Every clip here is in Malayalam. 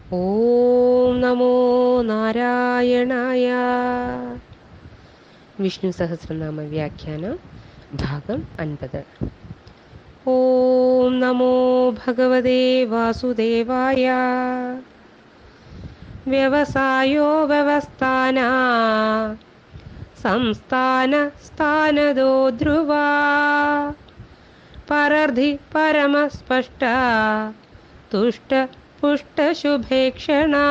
ഓം നമോ നാരായണായ വിഷ്ണു സഹസ്രനാമ വ്യാഖ്യാനം ഭാഗം അൻപത് ഓം നമോ ഭഗവതേ വാസുദേവായ വ്യവസായോ വ്യവസ്ഥാന സംസ്ഥാന സ്ഥാനദോ ധ്രുവ പരർധി പരമസ്പഷ്ട തുഷ്ട പുഷ്ടശുഭേക്ഷണ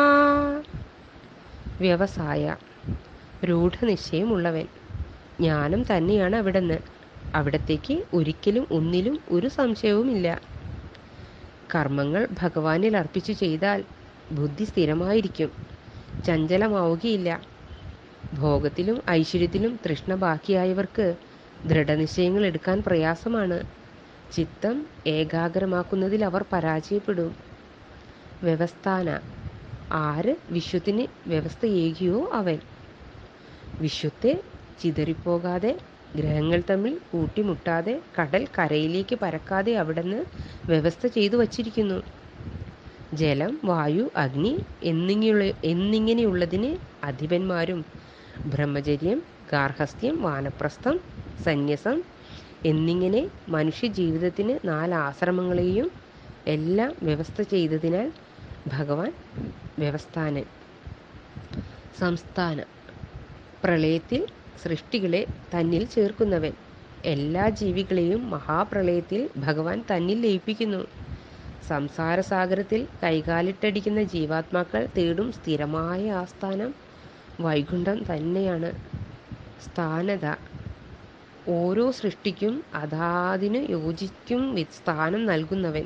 വ്യവസായ രൂഢനിശ്ചയമുള്ളവൻ ജ്ഞാനം തന്നെയാണ് അവിടുന്ന് അവിടത്തേക്ക് ഒരിക്കലും ഒന്നിലും ഒരു സംശയവുമില്ല കർമ്മങ്ങൾ ഭഗവാനിൽ അർപ്പിച്ചു ചെയ്താൽ ബുദ്ധി സ്ഥിരമായിരിക്കും ചഞ്ചലമാവുകയില്ല ഭോഗത്തിലും ഐശ്വര്യത്തിലും തൃഷ്ണ ബാക്കിയായവർക്ക് ദൃഢനിശ്ചയങ്ങൾ എടുക്കാൻ പ്രയാസമാണ് ചിത്തം ഏകാഗ്രമാക്കുന്നതിൽ അവർ പരാജയപ്പെടും വ്യവസ്ഥാന ആര് വിശ്വത്തിന് വ്യവസ്ഥയേകിയോ അവൻ വിശ്വത്തെ ചിതറിപ്പോകാതെ ഗ്രഹങ്ങൾ തമ്മിൽ കൂട്ടിമുട്ടാതെ കടൽ കരയിലേക്ക് പരക്കാതെ അവിടുന്ന് വ്യവസ്ഥ ചെയ്തു വച്ചിരിക്കുന്നു ജലം വായു അഗ്നി എന്നിങ്ങനെയുള്ള എന്നിങ്ങനെയുള്ളതിന് അധിപന്മാരും ബ്രഹ്മചര്യം ഗാർഹസ്ഥ്യം വാനപ്രസ്ഥം സന്യസം എന്നിങ്ങനെ മനുഷ്യ ജീവിതത്തിന് നാല് ആശ്രമങ്ങളെയും എല്ലാം വ്യവസ്ഥ ചെയ്തതിനാൽ ഭഗവാൻ വ്യവസ്ഥാനൻ സംസ്ഥാന പ്രളയത്തിൽ സൃഷ്ടികളെ തന്നിൽ ചേർക്കുന്നവൻ എല്ലാ ജീവികളെയും മഹാപ്രളയത്തിൽ ഭഗവാൻ തന്നിൽ ലയിപ്പിക്കുന്നു സംസാരസാഗരത്തിൽ കൈകാലിട്ടടിക്കുന്ന ജീവാത്മാക്കൾ തേടും സ്ഥിരമായ ആസ്ഥാനം വൈകുണ്ഠം തന്നെയാണ് സ്ഥാനത ഓരോ സൃഷ്ടിക്കും അതാതിനു യോജിക്കും സ്ഥാനം നൽകുന്നവൻ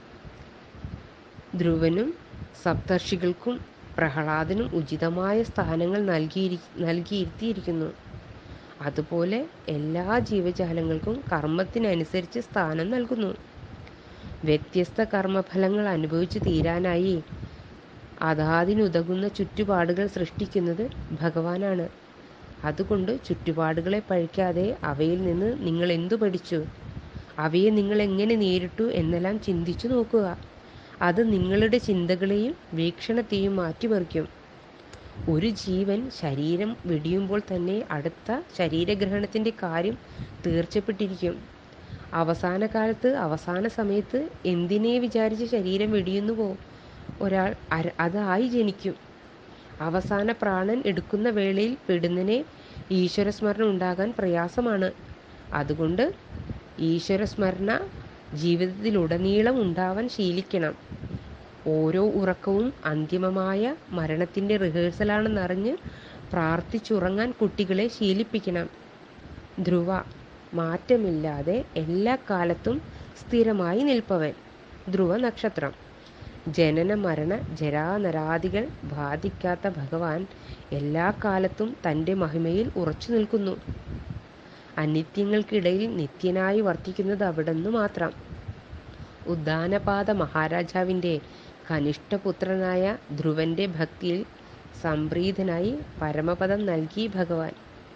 ധ്രുവനും സപ്തർഷികൾക്കും പ്രഹ്ലാദനും ഉചിതമായ സ്ഥാനങ്ങൾ നൽകിയിരി നൽകിയിരുത്തിയിരിക്കുന്നു അതുപോലെ എല്ലാ ജീവജാലങ്ങൾക്കും കർമ്മത്തിനനുസരിച്ച് സ്ഥാനം നൽകുന്നു വ്യത്യസ്ത കർമ്മഫലങ്ങൾ അനുഭവിച്ചു തീരാനായി അതാതിനുതകുന്ന ചുറ്റുപാടുകൾ സൃഷ്ടിക്കുന്നത് ഭഗവാനാണ് അതുകൊണ്ട് ചുറ്റുപാടുകളെ പഴിക്കാതെ അവയിൽ നിന്ന് നിങ്ങൾ എന്തു പഠിച്ചു അവയെ നിങ്ങൾ എങ്ങനെ നേരിട്ടു എന്നെല്ലാം ചിന്തിച്ചു നോക്കുക അത് നിങ്ങളുടെ ചിന്തകളെയും വീക്ഷണത്തെയും മാറ്റിമറിക്കും ഒരു ജീവൻ ശരീരം വെടിയുമ്പോൾ തന്നെ അടുത്ത ശരീരഗ്രഹണത്തിൻ്റെ കാര്യം തീർച്ചപ്പെട്ടിരിക്കും അവസാന കാലത്ത് അവസാന സമയത്ത് എന്തിനെ വിചാരിച്ച് ശരീരം വെടിയുന്നുവോ ഒരാൾ അതായി ജനിക്കും അവസാന പ്രാണൻ എടുക്കുന്ന വേളയിൽ പെടുന്നതിനെ ഈശ്വരസ്മരണ ഉണ്ടാകാൻ പ്രയാസമാണ് അതുകൊണ്ട് ഈശ്വരസ്മരണ ജീവിതത്തിലുടനീളം ഉണ്ടാവാൻ ശീലിക്കണം ഓരോ ഉറക്കവും അന്തിമമായ മരണത്തിൻ്റെ റിഹേഴ്സലാണെന്നറിഞ്ഞ് പ്രാർത്ഥിച്ചുറങ്ങാൻ കുട്ടികളെ ശീലിപ്പിക്കണം ധ്രുവ മാറ്റമില്ലാതെ എല്ലാ കാലത്തും സ്ഥിരമായി നിൽപ്പവൻ ധ്രുവ നക്ഷത്രം ജനന മരണ ജരാനരാദികൾ ബാധിക്കാത്ത ഭഗവാൻ എല്ലാ കാലത്തും തൻ്റെ മഹിമയിൽ ഉറച്ചു നിൽക്കുന്നു അനിത്യങ്ങൾക്കിടയിൽ നിത്യനായി വർത്തിക്കുന്നത് അവിടുന്ന് മാത്രം ഉദ്ദാനപാത മഹാരാജാവിൻ്റെ കനിഷ്ഠപുത്രനായ ധ്രുവന്റെ ഭക്തിയിൽ സംപ്രീതനായി പരമപദം നൽകി ഭഗവാൻ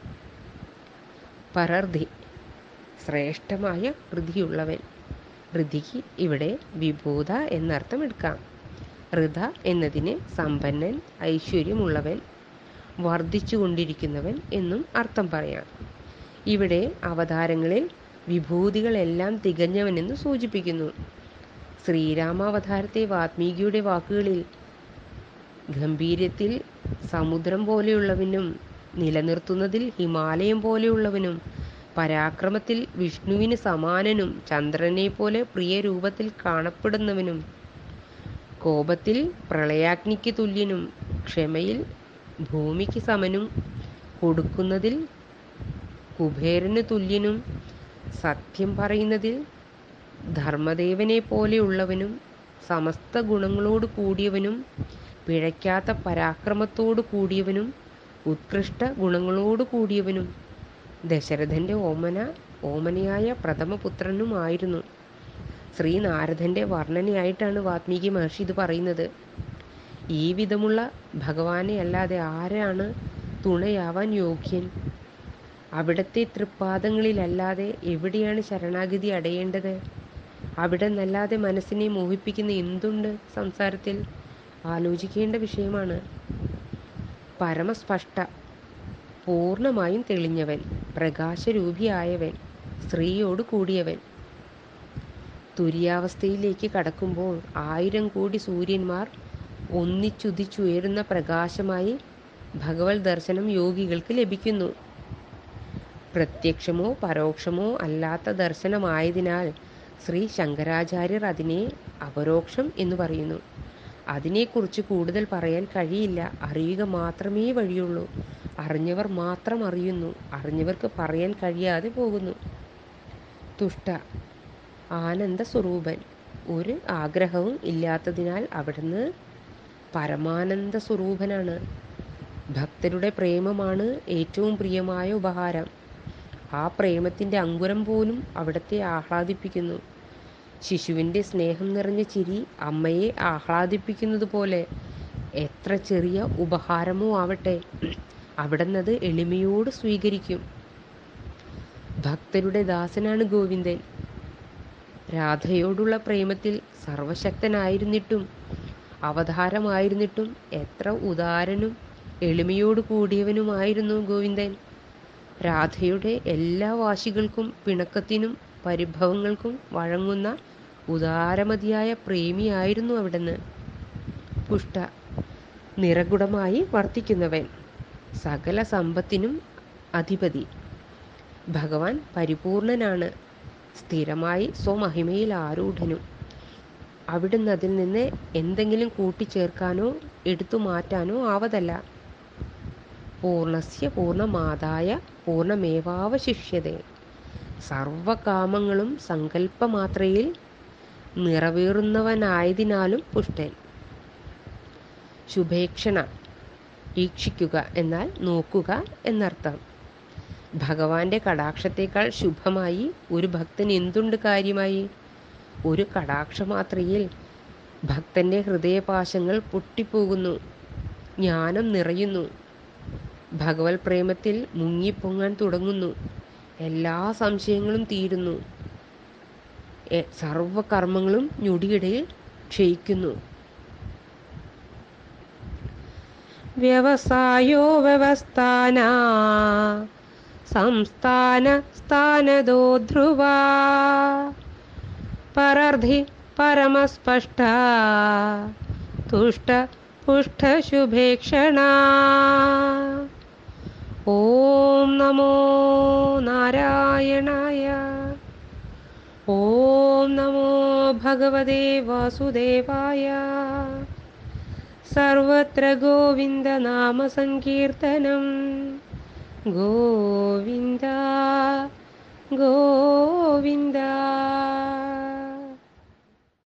പരർധി ശ്രേഷ്ഠമായ ഹൃതിയുള്ളവൻ ഹൃതിക്ക് ഇവിടെ വിഭൂത എന്നർത്ഥം എടുക്കാം ഹൃദ എന്നതിന് സമ്പന്നൻ ഐശ്വര്യമുള്ളവൻ വർദ്ധിച്ചു കൊണ്ടിരിക്കുന്നവൻ എന്നും അർത്ഥം പറയാം ഇവിടെ അവതാരങ്ങളിൽ വിഭൂതികളെല്ലാം തികഞ്ഞവനെന്ന് സൂചിപ്പിക്കുന്നു ശ്രീരാമാവതാരത്തെ വാത്മീകിയുടെ വാക്കുകളിൽ ഗംഭീര്യത്തിൽ സമുദ്രം പോലെയുള്ളവനും നിലനിർത്തുന്നതിൽ ഹിമാലയം പോലെയുള്ളവനും പരാക്രമത്തിൽ വിഷ്ണുവിന് സമാനനും ചന്ദ്രനെ പോലെ പ്രിയ രൂപത്തിൽ കാണപ്പെടുന്നവനും കോപത്തിൽ പ്രളയാഗ്നിക്ക് തുല്യനും ക്ഷമയിൽ ഭൂമിക്ക് സമനും കൊടുക്കുന്നതിൽ കുബേരന് തുല്യനും സത്യം പറയുന്നതിൽ ധർമ്മദേവനെ പോലെയുള്ളവനും സമസ്ത ഗുണങ്ങളോട് കൂടിയവനും പിഴയ്ക്കാത്ത പരാക്രമത്തോട് കൂടിയവനും ഉത്കൃഷ്ട ഗുണങ്ങളോട് കൂടിയവനും ദശരഥന്റെ ഓമന ഓമനയായ പ്രഥമപുത്രനുമായിരുന്നു ശ്രീനാരദന്റെ വർണ്ണനയായിട്ടാണ് വാത്മീകി മഹർഷി ഇത് പറയുന്നത് ഈ വിധമുള്ള ഭഗവാനെ അല്ലാതെ ആരാണ് തുണയാവാൻ യോഗ്യൻ അവിടത്തെ തൃപ്പാദങ്ങളിലല്ലാതെ എവിടെയാണ് ശരണാഗതി അടയേണ്ടത് അവിടെ നല്ലാതെ മനസ്സിനെ മോഹിപ്പിക്കുന്ന എന്തുണ്ട് സംസാരത്തിൽ ആലോചിക്കേണ്ട വിഷയമാണ് പരമസ്പഷ്ട പൂർണ്ണമായും തെളിഞ്ഞവൻ പ്രകാശരൂപിയായവൻ സ്ത്രീയോട് കൂടിയവൻ തുര്യാവസ്ഥയിലേക്ക് കടക്കുമ്പോൾ ആയിരം കോടി സൂര്യന്മാർ ഒന്നിച്ചുദിച്ചുയരുന്ന പ്രകാശമായി ഭഗവത് ദർശനം യോഗികൾക്ക് ലഭിക്കുന്നു പ്രത്യക്ഷമോ പരോക്ഷമോ അല്ലാത്ത ദർശനമായതിനാൽ ശ്രീ ശങ്കരാചാര്യർ അതിനെ അപരോക്ഷം എന്ന് പറയുന്നു അതിനെക്കുറിച്ച് കൂടുതൽ പറയാൻ കഴിയില്ല അറിയുക മാത്രമേ വഴിയുള്ളൂ അറിഞ്ഞവർ മാത്രം അറിയുന്നു അറിഞ്ഞവർക്ക് പറയാൻ കഴിയാതെ പോകുന്നു തുഷ്ട ആനന്ദ സ്വരൂപൻ ഒരു ആഗ്രഹവും ഇല്ലാത്തതിനാൽ അവിടുന്ന് പരമാനന്ദ സ്വരൂപനാണ് ഭക്തരുടെ പ്രേമമാണ് ഏറ്റവും പ്രിയമായ ഉപഹാരം ആ പ്രേമത്തിൻ്റെ അങ്കുരം പോലും അവിടത്തെ ആഹ്ലാദിപ്പിക്കുന്നു ശിശുവിൻ്റെ സ്നേഹം നിറഞ്ഞ ചിരി അമ്മയെ ആഹ്ലാദിപ്പിക്കുന്നത് പോലെ എത്ര ചെറിയ ഉപഹാരമോ ആവട്ടെ അവിടുന്നത് എളിമയോട് സ്വീകരിക്കും ഭക്തരുടെ ദാസനാണ് ഗോവിന്ദൻ രാധയോടുള്ള പ്രേമത്തിൽ സർവശക്തനായിരുന്നിട്ടും അവതാരമായിരുന്നിട്ടും എത്ര ഉദാരനും എളിമയോട് കൂടിയവനുമായിരുന്നു ഗോവിന്ദൻ രാധയുടെ എല്ലാ വാശികൾക്കും പിണക്കത്തിനും പരിഭവങ്ങൾക്കും വഴങ്ങുന്ന ഉദാരമതിയായ പ്രേമിയായിരുന്നു അവിടുന്ന് പുഷ്ട നിറകുടമായി വർത്തിക്കുന്നവൻ സകല സമ്പത്തിനും അധിപതി ഭഗവാൻ പരിപൂർണനാണ് സ്ഥിരമായി സ്വമഹിമയിൽ ആരൂഢനും അവിടുന്ന് അതിൽ നിന്ന് എന്തെങ്കിലും കൂട്ടിച്ചേർക്കാനോ എടുത്തു മാറ്റാനോ ആവതല്ല പൂർണ്ണസ്യ പൂർണ്ണമാതായ പൂർണ്ണമേവാവശിഷ്യതേ സർവകാമങ്ങളും സങ്കല്പമാത്രയിൽ നിറവേറുന്നവനായതിനാലും പുഷ്ടൻ ശുഭേക്ഷണ ഈക്ഷിക്കുക എന്നാൽ നോക്കുക എന്നർത്ഥം ഭഗവാന്റെ കടാക്ഷത്തേക്കാൾ ശുഭമായി ഒരു ഭക്തൻ എന്തുണ്ട് കാര്യമായി ഒരു കടാക്ഷമാത്രയിൽ ഭക്തന്റെ ഹൃദയപാശങ്ങൾ പൊട്ടിപ്പോകുന്നു ജ്ഞാനം നിറയുന്നു ഭഗവത് പ്രേമത്തിൽ മുങ്ങിപ്പൊങ്ങാൻ തുടങ്ങുന്നു എല്ലാ സംശയങ്ങളും തീരുന്നു എ- സർവകർമ്മങ്ങളും ഞൊടിയിടയിൽ ക്ഷയിക്കുന്നു വ്യവസായോ വ്യവസ്ഥാന സംസ്ഥാന സ്ഥാനദോ ധ്രുവ പരർധി പരമസ്പഷ്ട തുഷ്ട പുഷ്ടശുഭേക്ഷണ ഓം നമോ നാരായണായ ഓം നമോ ഭഗവതേ വാസുദേവായ സർവത്ര ഗോവിന്ദനാമസങ്കീർത്തനം ഗോവിന്ദ ഗോവിന്ദ